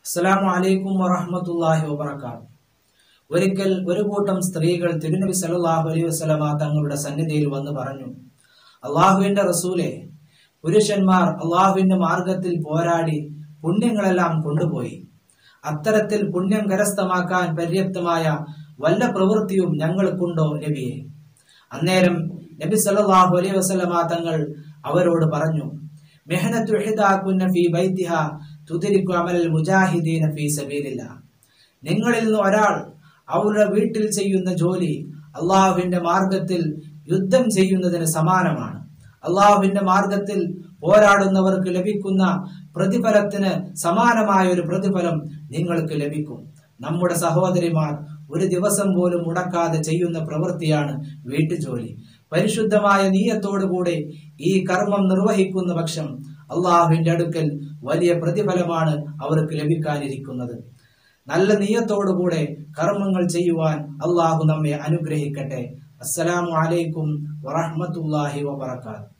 അസ്സലാമു അലൈക്കും വറഹ്മത്തുള്ളാഹി വബറകാത്ത് ഒരിക്കൽ ഒരു കൂട്ടം സ്ത്രീകൾ തിരുനബി സല്ലല്ലാഹു അലൈഹി വസല്ലമ തങ്ങളുടെ സന്നിധിയിൽ വന്ന് പറഞ്ഞു അള്ളാഹുവിന്റെ റസൂലെ പുരുഷന്മാർ അള്ളാഹുവിന്റെ മാർഗത്തിൽ പോരാടി പുണ്യങ്ങളെല്ലാം കൊണ്ടുപോയി അത്തരത്തിൽ പുണ്യം കരസ്ഥമാക്കാൻ പര്യാപ്തമായ വല്ല പ്രവൃത്തിയും ഞങ്ങൾക്കുണ്ടോ നബിയെ അന്നേരം നബി സല്ലല്ലാഹു അലൈഹി വസല്ലമ തങ്ങൾ അവരോട് പറഞ്ഞു മെഹനത്തു ഇഹ്ദാകുന്ന ഫീ ബൈത്തിഹ തുദരിക്കു അമലൽ മുജാഹിദീന ഫീ സബീലില്ലാ നിങ്ങളിൽ നിന്ന് ഒരാൾ അവരുടെ വീട്ടിൽ ചെയ്യുന്ന ജോലി അള്ളാഹുവിന്റെ മാർഗത്തിൽ യുദ്ധം ചെയ്യുന്നതിന് സമാനമാണ് അള്ളാഹുവിന്റെ മാർഗത്തിൽ പോരാടുന്നവർക്ക് ലഭിക്കുന്ന പ്രതിഫലത്തിന് സമാനമായ ഒരു പ്രതിഫലം നിങ്ങൾക്ക് ലഭിക്കും നമ്മുടെ സഹോദരിമാർ ഒരു ദിവസം പോലും മുടക്കാതെ ചെയ്യുന്ന പ്രവൃത്തിയാണ് വീട്ടുജോലി പരിശുദ്ധമായ നീയത്തോടുകൂടെ ഈ കർമ്മം നിർവഹിക്കുന്ന പക്ഷം അള്ളാഹുവിന്റെ അടുക്കൽ വലിയ പ്രതിഫലമാണ് അവർക്ക് ലഭിക്കാനിരിക്കുന്നത് നല്ല നീയത്തോടുകൂടെ കർമ്മങ്ങൾ ചെയ്യുവാൻ അള്ളാഹു നമ്മെ അനുഗ്രഹിക്കട്ടെ അസ്സലാമു അലൈക്കും വറഹ്മത്തുള്ളാഹി വബറകാത്ത്